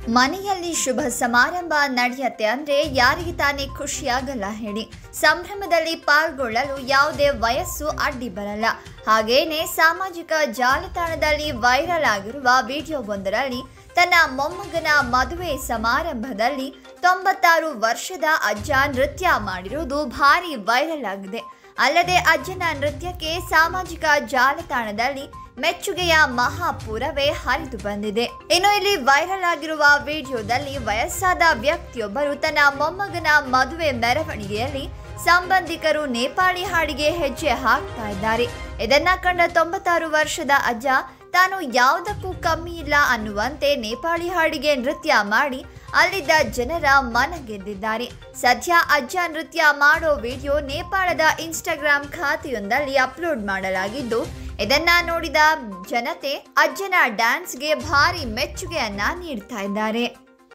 ಮನೆಯಲ್ಲಿ ಶುಭ ಸಮಾರಂಭ ನಡೆಯುತ್ತೆ ಅಂದ್ರೆ ಯಾರಿಗೆ ತಾನೇ ಖುಷಿಯಾಗಲ್ಲ ಹೇಳಿ ಸಂಭ್ರಮದಲ್ಲಿ ಪಾಲ್ಗೊಳ್ಳಲು ಯಾವುದೇ ವಯಸ್ಸು ಅಡ್ಡಿ ಬರಲ್ಲ ಹಾಗೇನೆ ಸಾಮಾಜಿಕ ಜಾಲತಾಣದಲ್ಲಿ ವೈರಲ್ ಆಗಿರುವ ವಿಡಿಯೋವೊಂದರಲ್ಲಿ ತನ್ನ ಮೊಮ್ಮಗನ ಮದುವೆ ಸಮಾರಂಭದಲ್ಲಿ ತೊಂಬತ್ತಾರು ವರ್ಷದ ಅಜ್ಜ ನೃತ್ಯ ಮಾಡಿರುವುದು ಭಾರಿ ವೈರಲ್ ಆಗಿದೆ ಅಲ್ಲದೆ ಅಜ್ಜನ ನೃತ್ಯಕ್ಕೆ ಸಾಮಾಜಿಕ ಜಾಲತಾಣದಲ್ಲಿ ಮೆಚ್ಚುಗೆಯ ಮಹಾಪೂರವೇ ಹರಿದು ಬಂದಿದೆ ಇನ್ನು ಇಲ್ಲಿ ವೈರಲ್ ಆಗಿರುವ ವಿಡಿಯೋದಲ್ಲಿ ವಯಸ್ಸಾದ ವ್ಯಕ್ತಿಯೊಬ್ಬರು ತನ್ನ ಮೊಮ್ಮಗನ ಮದುವೆ ಮೆರವಣಿಗೆಯಲ್ಲಿ ಸಂಬಂಧಿಕರು ನೇಪಾಳಿ ಹಾಡಿಗೆ ಹೆಜ್ಜೆ ಹಾಕ್ತಾ ಇದ್ದಾರೆ ಇದನ್ನ ಕಂಡ ತೊಂಬತ್ತಾರು ವರ್ಷದ ಅಜ್ಜ ತಾನು ಯಾವುದಕ್ಕೂ ಕಮ್ಮಿ ಇಲ್ಲ ಅನ್ನುವಂತೆ ನೇಪಾಳಿ ಹಾಡಿಗೆ ನೃತ್ಯ ಮಾಡಿ ಅಲ್ಲಿದ್ದ ಜನರ ಮನ ಗೆದ್ದಿದ್ದಾರೆ ಸದ್ಯ ಅಜ್ಜ ನೃತ್ಯ ಮಾಡೋ ವಿಡಿಯೋ ನೇಪಾಳದ ಇನ್ಸ್ಟಾಗ್ರಾಂ ಖಾತೆಯೊಂದಲ್ಲಿ ಅಪ್ಲೋಡ್ ಮಾಡಲಾಗಿದ್ದು ಇದನ್ನ ನೋಡಿದ ಜನತೆ ಅಜ್ಜನ ಡ್ಯಾನ್ಸ್ಗೆ ಭಾರಿ ಮೆಚ್ಚುಗೆಯನ್ನ ನೀಡ್ತಾ ಇದ್ದಾರೆ